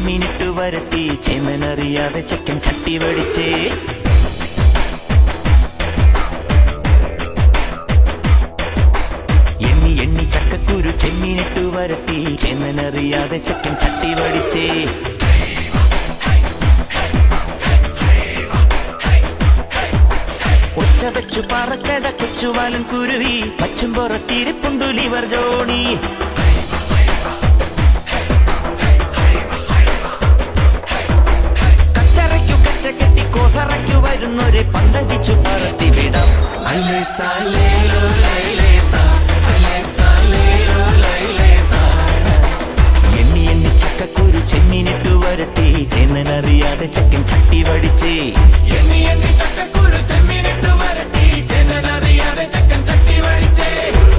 ചെമ്മീനിട്ട് വരട്ടി ചെമ്മനറിയാതെ ചെക്കൻ ചട്ടി വടിച്ചേ എണ്ണി എണ്ണി ചക്കക്കുരു ചെമ്മീനിട്ട് വരട്ടി ചെമ്മനറിയാതെ ചെക്കൻ ചട്ടി വടിച്ചേ ഒച്ച വെച്ചു പറക്കട കൊച്ചുവാലൻ കുരുവി പച്ചും പുറത്തിരിപ്പുണ്ടു ലിവർ ജോണി കച്ചറയ്ക്കു കച്ച കെട്ടി കോസറയ്ക്കു വരുന്നൊരെ പന്തടിച്ചു പറത്തി വിടാം എണ്ണി എണ്ണി ചക്കക്കുരു ചെമ്മീനിട്ടു വരട്ടി ചെന്നറിയാതെ ചക്കൻ ചട്ടി വടിച്ചേ എണ്ണി എണ്ണി ചക്കക്കുരു ചെമ്മീനിട്ട് വരട്ടി ചെന്നറിയാതെ ചക്കൻ ചട്ടി വടിച്ചേ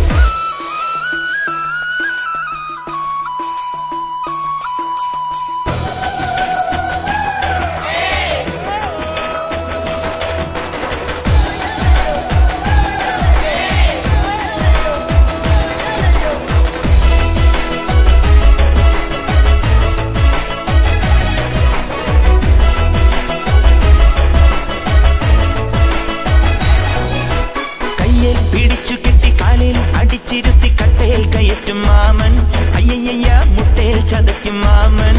കയ്യിൽ പിടിച്ചു കെട്ടി കാലിൽ അടിച്ചിരുത്തി കട്ടയിൽ കയറ്റും മാമൻ അയ്യയ്യ മുട്ടയിൽ ചതയ്ക്കും മാമൻ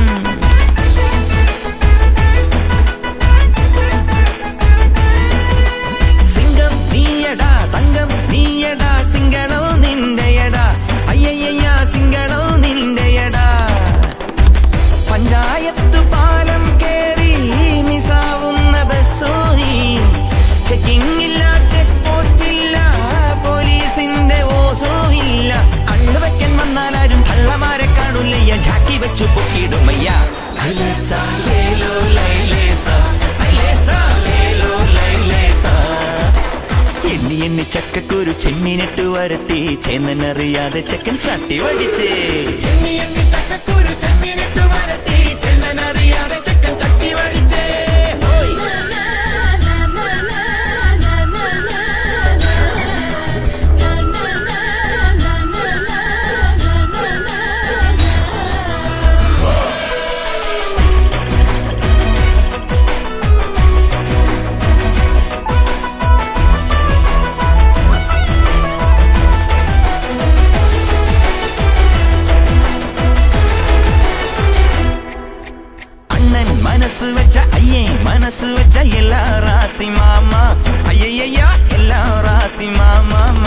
സിംഗം നീയടാ തങ്കം നീയടാ സിംഗളോ നിന്റെയടാ അയ്യയ്യ സിംഗളോ നിന്റെയടാ പഞ്ചായത്തു പാലം കേറി മിസാവുന്ന ബസ്സോനി ചെക്കിംഗ് ഇല്ല ചെക്ക് പോസ്റ്റ് ഇല്ല പോലീസിന്റെ ഓസോ ഇല്ല കണ്ണു വെക്കൻ വന്നാൽ ആരും കള്ളമാരെ കാണൂലയ്യ ചാക്കി വെച്ചു പൊക്കിയിടുമയ്യ ഐലേസ, ലേലോ, ലൈലേസ, ഐലേസ, ലേലോ, ലൈലേസ. എണ്ണി എണ്ണി ചക്കക്കുരു ചെമ്മീനിട്ട് വരട്ടി ചെന്നറിയാതെ ചെക്കൻ ചട്ടി വടിച്ചേ എണ്ണി എണ്ണി ചക്കക്കുരു ചെമ്മീനിട്ട് വരട്ടി ചെന്നറിയാതെ ചക്കൻ ചട്ടി വടിച്ചേ അണ്ണൻ മനസ്സ് വെച്ച അയ്യേ മനസ്സ് വെച്ച എല്ലാ റാസി മാമ അയ്യയ്യ എല്ലാ റാസി മാമ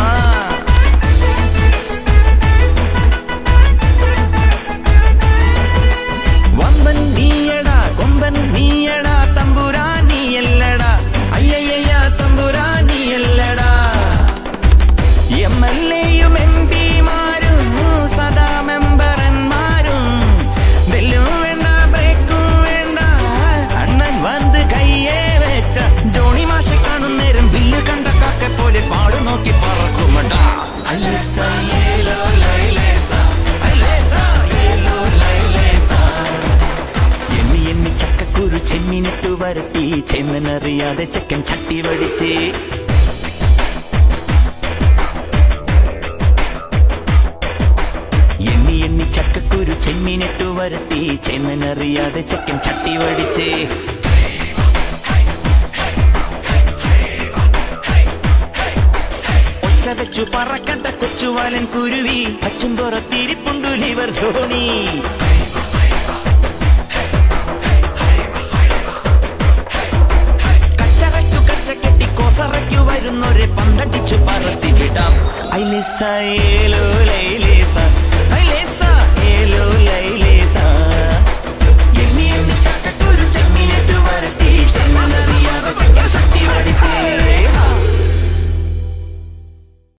വമ്പൻ നീയടാ കൊമ്പൻ നീയടാ തമ്പുരാ നീയല്ലടാ അയ്യയ്യ തമ്പുരാ നീയല്ലടാ എം എൽ എയും എം പിമാരും സദാ മെമ്പറന്മാരും ബെല്ലും വേണ്ട ബ്രേക്കും വേണ്ട അണ്ണൻ വന്ന് കയ്യേ വെച്ച ജോണി മാഷെ കാണും നേരം ബില്ല് കണ്ട കാക്ക പോലെ പാടു നോക്കി പറക്കുമടാ അല്ലേസ, ലേലോ, ലൈലേസ, അല്ലേസ, ലേലോ, ലൈലേസ. എണ്ണി എണ്ണി ചക്കക്കുരു ചെമ്മീനിട്ടു വരട്ടി ചെന്നറിയാതെ ചെക്കൻ ചട്ടി വടിച്ചേ എണ്ണി എണ്ണി ചക്കക്കുരു ചെമ്മീനിട്ടു വരട്ടി ചെന്നറിയാതെ ചെക്കൻ ചട്ടി വടിച്ചേ ഒച്ച വെച്ചു പറക്കട്ട കൊച്ചുവാലൻ കുരുവി പച്ചും പുറത്തിരിപ്പുണ്ടു ലിവർ ധോണി കച്ചറയ്ക്കു കച്ച കെട്ടി കോസറയ്ക്കു വരുന്നൊരെ പന്തടിച്ചു പറത്തി വിടാം ഐലിസ ഏലോ ലൈല